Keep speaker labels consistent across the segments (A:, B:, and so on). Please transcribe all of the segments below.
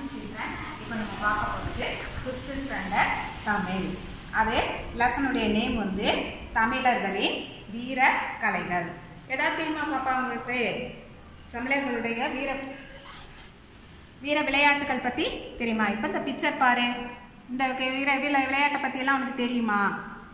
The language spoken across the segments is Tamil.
A: மார்னிங் சில்ட்ரன் இப்போ நம்ம பார்க்க போகிறது ஃபிஃப்த்து ஸ்டாண்டர்ட் தமிழ் அது லெசனுடைய நேம் வந்து தமிழர்களின் வீர கலைகள் ஏதாவது தெரியுமா பாப்பா உங்களுக்கு தமிழர்களுடைய வீர வீர விளையாட்டுகள் பற்றி தெரியுமா இப்போ இந்த பிக்சர் பாரு இந்த வீர வீர விளையாட்டை பற்றியெல்லாம் உனக்கு தெரியுமா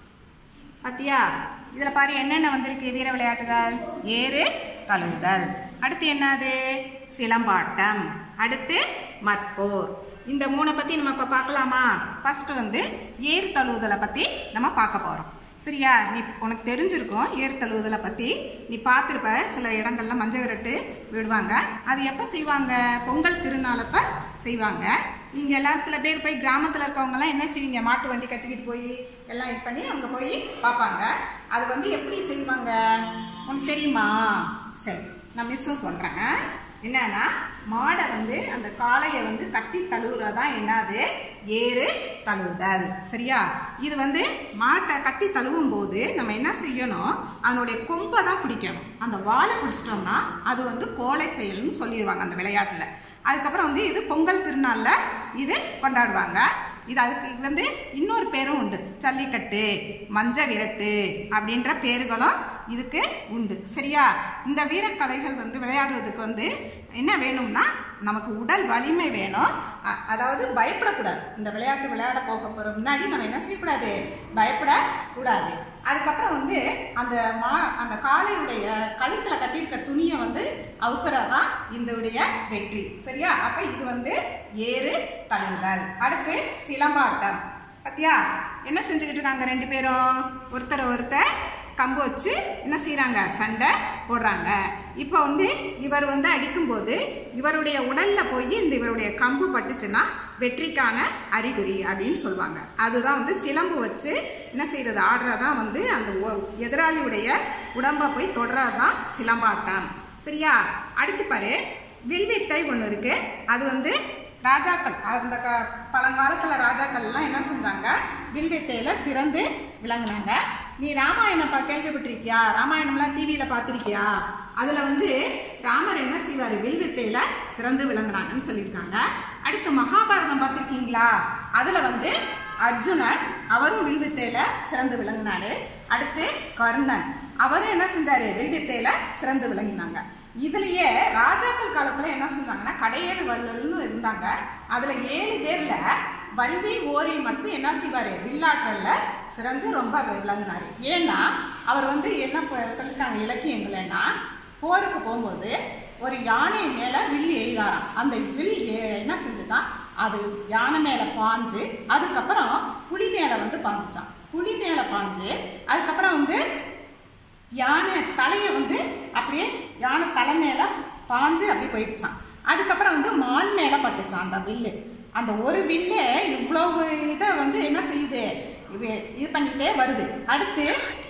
A: பாத்தியா இதில் பாரு என்னென்ன வந்திருக்கு வீர விளையாட்டுகள் ஏறு தழுவுதல் அடுத்து என்னது சிலம்பாட்டம் அடுத்து மற்போர் இந்த மூணை பற்றி நம்ம இப்போ பார்க்கலாமா ஃபர்ஸ்ட் வந்து ஏறு தழுவுதலை பற்றி நம்ம பார்க்க போகிறோம் சரியா நீ உனக்கு தெரிஞ்சிருக்கும் ஏறு தழுவுதலை பற்றி நீ பார்த்துருப்ப சில இடங்கள்ல மஞ்சள் விரட்டு விடுவாங்க அது எப்போ செய்வாங்க பொங்கல் திருநாளப்ப செய்வாங்க நீங்கள் எல்லாரும் சில பேர் போய் கிராமத்தில் இருக்கவங்கலாம் என்ன செய்வீங்க மாட்டு வண்டி கட்டிக்கிட்டு போய் எல்லாம் இது பண்ணி அங்கே போய் பார்ப்பாங்க அது வந்து எப்படி செய்வாங்க உனக்கு தெரியுமா சரி நான் மிஸ்ஸும் சொல்கிறேன் என்னன்னா மாடை வந்து அந்த காளையை வந்து கட்டி தழுவுறதான் என்னது ஏறு தழுவுதல் சரியா இது வந்து மாட்டை கட்டி தழுவும் போது நம்ம என்ன செய்யணும் அதனுடைய கொம்பை தான் பிடிக்கணும் அந்த வாழை பிடிச்சிட்டோம்னா அது வந்து கோலை செயல்னு சொல்லிடுவாங்க அந்த விளையாட்டில் அதுக்கப்புறம் வந்து இது பொங்கல் திருநாளில் இது கொண்டாடுவாங்க இது அதுக்கு வந்து இன்னொரு பேரும் உண்டு ஜல்லிக்கட்டு மஞ்ச விரட்டு அப்படின்ற பேர்களும் இதுக்கு உண்டு சரியா இந்த வீரக்கலைகள் வந்து விளையாடுவதுக்கு வந்து என்ன வேணும்னா நமக்கு உடல் வலிமை வேணும் அ- அதாவது பயப்படக்கூடாது இந்த விளையாட்டு விளையாட போக போகிற முன்னாடி நம்ம என்ன செய்யக்கூடாது பயப்படக்கூடாது அதுக்கப்புறம் வந்து அந்த மா அந்த காளையுடைய கழுத்தில் கட்டியிருக்க துணியை வந்து அவுக்குறதான் இதோடைய வெற்றி சரியா அப்போ இது வந்து ஏறு தழுவுதல் அடுத்து சிலம்பாட்டம் பத்தியா என்ன செஞ்சுக்கிட்டு இருக்காங்க ரெண்டு பேரும் ஒருத்தர் ஒருத்தர் கம்பு வச்சு என்ன செய்கிறாங்க சண்டை போடுறாங்க இப்போ வந்து இவர் வந்து அடிக்கும்போது இவருடைய உடலில் போய் இந்த இவருடைய கம்பு பட்டுச்சுன்னா வெற்றிக்கான அறிகுறி அப்படின்னு சொல்லுவாங்க அதுதான் வந்து சிலம்பு வச்சு என்ன செய்கிறது ஆடுறதான் வந்து அந்த ஒ- எதிராளியுடைய உடம்பை போய் தொடுறது தான் சிலம்பாட்டம் சரியா அடுத்து பாரு வில்வித்தை ஒன்று இருக்கு அது வந்து ராஜாக்கள் அந்த க பழங்காலத்தில் ராஜாக்கள்லாம் என்ன செஞ்சாங்க வில்வித்தையில் சிறந்து விளங்குனாங்க நீ ராமாயணம் பா கேள்விப்பட்டிருக்கியா ராமாயணம்லாம் டிவியில் பார்த்துருக்கியா அதில் வந்து ராமர் என்ன செய்வார் வில்வித்தையில் சிறந்து விளங்குனாங்கன்னு சொல்லியிருக்காங்க அடுத்து மகாபாரதம் பார்த்துருக்கீங்களா அதில் வந்து அர்ஜுனன் அவரும் வில்வித்தையில் சிறந்து விளங்கினாரு அடுத்து கர்ணன் அவரும் என்ன செஞ்சாரு வில்வித்தையில சிறந்து விளங்கினாங்க இதுலயே ராஜாக்கள் காலத்துல என்ன செஞ்சாங்கன்னா கடையேழு வள்ளல்னு இருந்தாங்க அதுல ஏழு பேர்ல வல்வி ஓரி மட்டும் என்ன செய்வாரு வில்லாற்றல்ல சிறந்து ரொம்ப விளங்கினாரு ஏன்னா அவர் வந்து என்ன ப- சொல்லிட்டாங்க இலக்கியங்கள்னா போருக்கு போகும்போது ஒரு யானை மேல வில் எய்தாராம் அந்த வில் ஏ- என்ன செஞ்சுச்சான் அது யானை மேல பாஞ்சு அதுக்கப்புறம் புலி மேல வந்து பாஞ்சுச்சான் புலி மேல பாஞ்சு அதுக்கப்புறம் வந்து யானை தலையை வந்து அப்படியே யானை தலை மேல பாஞ்சு அப்படி போயிடுச்சான் அதுக்கப்புறம் வந்து மான் மேல பட்டுச்சான் அந்த வில்லு அந்த ஒரு வில்லே இவ்வளவு இதை வந்து என்ன செய்யுது இவ- இது பண்ணிட்டே வருது அடுத்து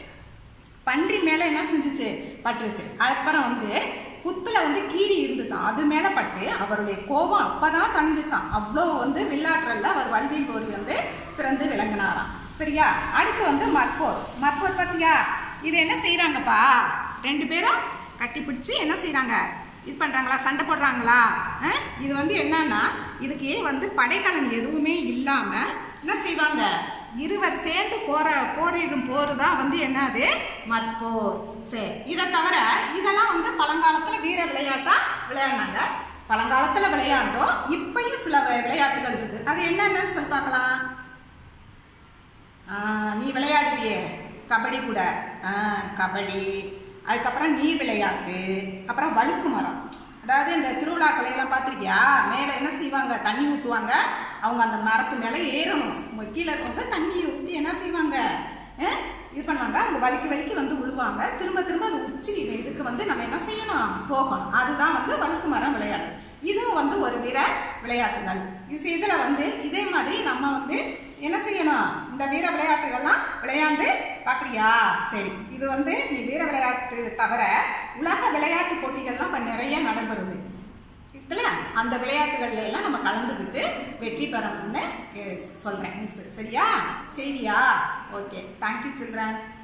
A: பன்றி மேல என்ன செஞ்சுச்சு பட்டுருச்சு அதுக்கப்புறம் வந்து புத்துல வந்து கீரி இருந்துச்சான் அது மேல பட்டு அவருடைய கோபம் அப்பதான் தணிஞ்சுச்சான் அவ்வளோ வந்து வில்லாற்றல்ல அவர் வல்வி போரி வந்து சிறந்து விளங்கினாராம் சரியா அடுத்து வந்து மற்போர் மற்போர் பார்த்தியா இது என்ன செய்றாங்கப்பா ரெண்டு பேரும் கட்டி பிடிச்சி என்ன செய்றாங்க இது பண்றாங்களா சண்டை போடுறாங்களா அஹ்? இது வந்து என்னன்னா இதுக்கு வந்து படைக்கலம் எதுவுமே இல்லாம என்ன செய்வாங்க இருவர் சேர்ந்து போற போரிடும் போர் தான் வந்து என்னது மற்போர் சரி இதை தவிர இதெல்லாம் வந்து பழங்காலத்துல வீர விளையாட்டா விளையாடினாங்க பழங்காலத்துல விளையாண்டோம் இப்பயும் சில வி- விளையாட்டுகள் இருக்கு அது என்னென்னு சொல்லி பார்க்கலாம் ஆ, நீ விளையாடுவியே கபடி கூட ஆ, கபடி அதுக்கப்புறம் நீர் விளையாட்டு அப்புறம் வழுக்கு மரம் அதாவது இந்த திருவிழாக்களை எல்லாம் பார்த்துருக்கியா மேலே என்ன செய்வாங்க தண்ணி ஊற்றுவாங்க அவங்க அந்த மரத்து மேலே ஏறணும் உங்க கீழே இருக்கவங்க தண்ணியை ஊற்றி என்ன செய்வாங்க ஆ, இது பண்ணுவாங்க அவங்க வலிக்கு வலிக்கு வந்து விழுவாங்க திரும்ப திரும்ப அது உச்சி இதுக்கு வந்து நம்ம என்ன செய்யணும் போகணும் அதுதான் வந்து வழுக்கு மரம் விளையாட்டு இதுவும் வந்து ஒரு வீர விளையாட்டுகள் இது இதில் வந்து இதே மாதிரி நம்ம வந்து என்ன செய்யணும் இந்த வீர விளையாட்டுகள்லாம் விளையாண்டு பார்க்குறியா சரி இது வந்து நீ வீர விளையாட்டு தவிர உலக விளையாட்டு போட்டிகள்லாம் இப்போ நிறைய நடைபெறுது இருக்குல்ல அந்த விளையாட்டுகள்ல எல்லாம் நம்ம கலந்துக்கிட்டு வெற்றி பெறணும்னு சொல்கிறேன் மிஸ் சரியா சரியா ஓகே தேங்க்யூ சில்ட்ரன்